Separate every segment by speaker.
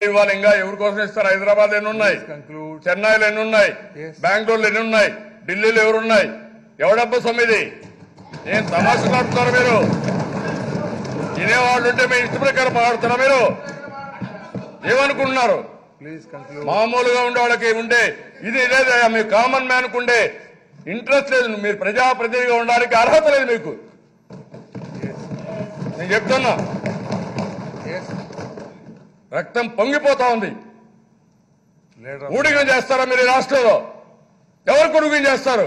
Speaker 1: ఇవ్వాలి ఇంకా ఎవరి కోసం ఇస్తారు హైదరాబాద్ ఎన్ని ఉన్నాయి
Speaker 2: conclude.
Speaker 1: చెన్నైలో ఎన్ని ఉన్నాయి
Speaker 2: Yes.
Speaker 1: బెంగళూరులో ఎన్ని ఉన్నాయి ఢిల్లీలో ఎవరున్నాయి ఎవడబ్బ సొమ్మిది ఏం తమాషా నడుపుతారు మీరు తినేవాళ్ళు ఉంటే మీ ఇష్ట ప్రకారం మాట్లాడుతారా మీరు ఏమనుకుంటున్నారు
Speaker 2: Please conclude.
Speaker 1: మామూలుగా ఉండే వాళ్ళకి ఉండే ఇది లేదయ్యా మీ కామన్ మ్యాన్ ఉండే ఇంట్రెస్ట్ లేదు మీరు ప్రజాప్రతినిధిగా ఉండడానికి అర్హత లేదు మీకు
Speaker 2: Yes.
Speaker 1: నేను చెప్తున్నా
Speaker 2: Yes.
Speaker 1: రక్తం పొంగిపోతా ఉంది
Speaker 2: Leader of
Speaker 1: ఊడిగం చేస్తారా మీరు ఈ రాష్ట్రంలో ఎవరు కొడుకుని చేస్తారు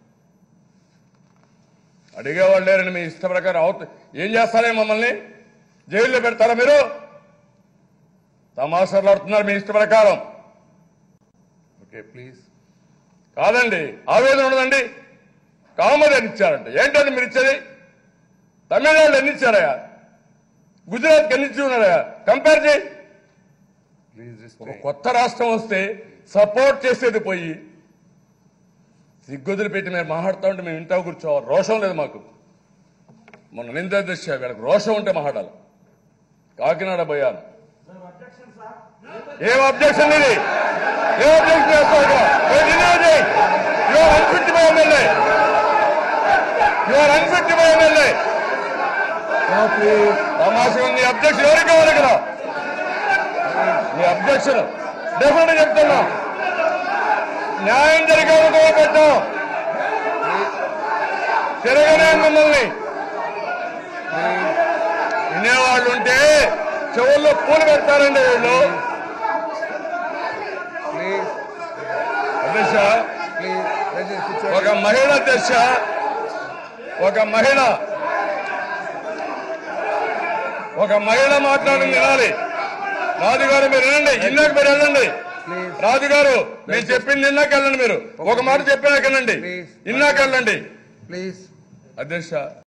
Speaker 1: అడిగేవాళ్ళు లేరని మీ ఇష్ట ప్రకారం అవుత ఏం చేస్తారే మమ్మల్ని జైల్లో పెడతారా మీరు తమాషాలు ఆడుతున్నారు మీ ఇష్ట ప్రకారం
Speaker 2: Okay, please.
Speaker 1: కాదండి ఆవేదన ఉండదండి కామది అని ఇచ్చారంట ఏంటండి మీరు ఇచ్చేది తమిళనాడు ఎన్ని ఇచ్చారయ్యా గుజరాత్కి ఎన్ని ఇచ్చి ఉన్నారయ్యా కంపేర్ చేయి
Speaker 2: Please
Speaker 1: ఒక
Speaker 2: restrain.
Speaker 1: కొత్త రాష్ట్రం వస్తే సపోర్ట్ చేసేది పోయి సిగ్గుదులు పెట్టి మేము మాట్లాడుతూ ఉంటే మేము ఇంటా కూర్చోవాలి రోషం లేదు మాకు మొన్న నింద దృష్టి వీళ్ళకి రోషం ఉంటే మాట్లాడాలి కాకినాడ పోయాను ఏం అబ్జెక్షన్ ఇది ఏం అబ్జెక్షన్ చేస్తావు your unfit by MLA your unfit by MLA
Speaker 2: No, please.
Speaker 1: తమాషగా ఉంది అబ్జెక్షన్ ఎవరికి కావాలి ఇక్కడ మీ అబ్జెక్షన్ డెఫినెట్ చెప్తున్నా న్యాయం జరిగేందుకు పెట్టాం తిరగనే మిమ్మల్ని వినేవాళ్ళు ఉంటే చెవుల్లో పూలు పెడతారండి వీళ్ళు
Speaker 2: Please.
Speaker 1: అధ్యక్ష
Speaker 2: Please. Let this situation.
Speaker 1: ఒక మహిళ అధ్యక్ష ఒక మహిళ ఒక మహిళ మాట్లాడింది వినాలి రాజుగారు మీరు వినండి ఇన్నాక మీరు వెళ్ళండి
Speaker 2: Please.
Speaker 1: రాజుగారు మీరు చెప్పింది ఇన్నాక వెళ్ళండి మీరు ఒక మాట చెప్పినాక వెళ్ళండి
Speaker 2: Please.
Speaker 1: ఇన్నాక వెళ్ళండి
Speaker 2: Please.
Speaker 1: అధ్యక్ష